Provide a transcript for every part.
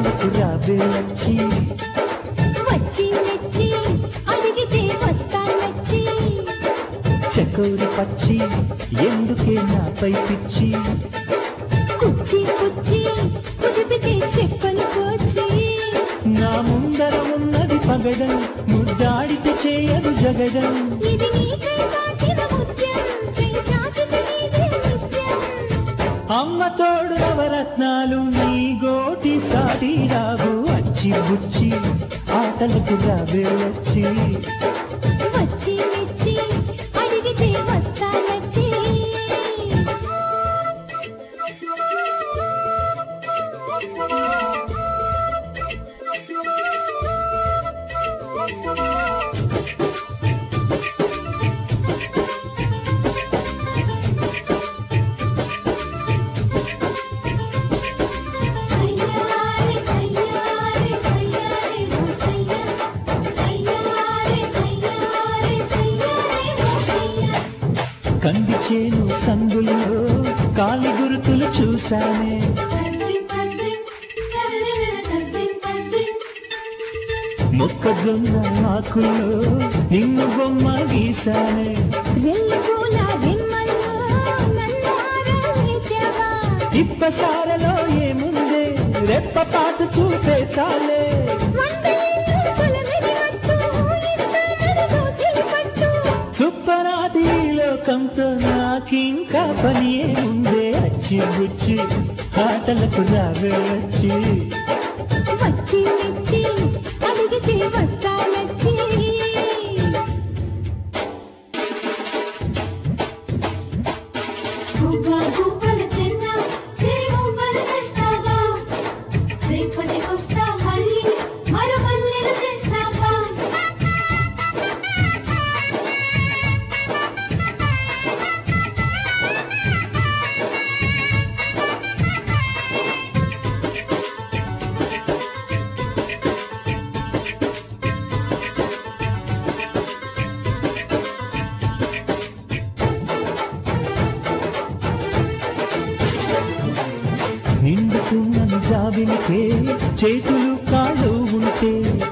ఆటలకు రావే వచ్చి వచ్చి మెచ్చి అడిగితే వస్తానొచ్చి చకోరి పచ్చి ఎందుకే నాపై పిచ్చి కుచ్చి కుచ్చి కుదిపితే చెక్కలు కోచి నా ముందర ఉన్నది పగడం ముద్దాడితే చేయదు జగడం ఇది నీకై కాచిన ముత్యం చెయ్యి చాచితే నీదే నిత్యం అమ్మ తోడు నవరత్నాలు నీ గోటి సాటి రావు అచ్చి బుచ్చి ఆటలకు రావే వచ్చి వచ్చి మెచ్చి అడిగితే వస్తానొచ్చి కయ్యారే కయ్యారే కయ్యారే ఓ కయ్యా కయ్యారే కయ్యారే కయ్యారే ఓ కయ్యా కంది చేను సందులో కాలి గురుతులు చూశానే తద్దిం తద్దిం తద్దిం తద్దిం మొక్కజొన్న ఆకుల్లో నిన్ను బొమ్మ గీశానే రెల్లు పూల రెమ్మల్లో నన్ను ఆరాధించావా ఇప్పసారలో ఏముందే రెప్ప పాటు చూపే చాలే వంటలు కొలమెరినట్టు ఇస్తానని దోచిలి పట్టు సుప్పరాది లోకంతో నాకింకా పని ఏముందే అచ్చి బుచ్చి ఆటలకు రావే వచ్చి వచ్చి మెచ్చి అడిగితే వస్తానొచ్చి గువ్వ గువ్వల చెన్న సిరిగువ్వలు తెస్తావా రేపటికొస్తా మళ్ళీ మరో మల్లెలు తెస్తావా నిండుకున్న జాబిలికే చేతులు కాళ్ళు ఉంటే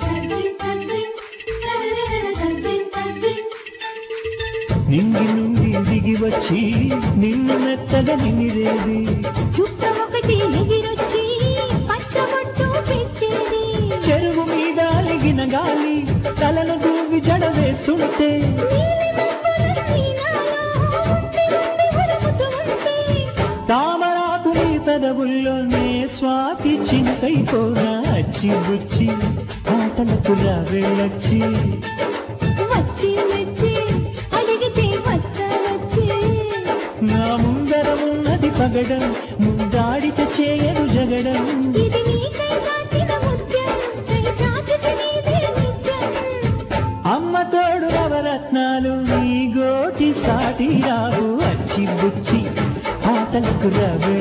నింగి నుండి దిగి వచ్చి నిన్ను మెత్తగా నిమిరేది చుట్ట ఒకటి ఎగిరొచ్చి పచ్చబొట్టు పెట్టేది చెరువు మీద అలిగిన గాలి తలను దూవి జడ వేస్తుంటే తామరాకు నీ పెదవుల్లోనే స్వాతి చింతైపోనా అచ్చి బుచ్చి ఆటలకు రావేళచ్చి నా ముందర ఉన్నది పగడం ముందాడితే చేయదు జగడం అమ్మ తోడు నవరత్నాలు నీ గోటి సాటి రావు అచ్చి బుచ్చి ఆటలకు రావే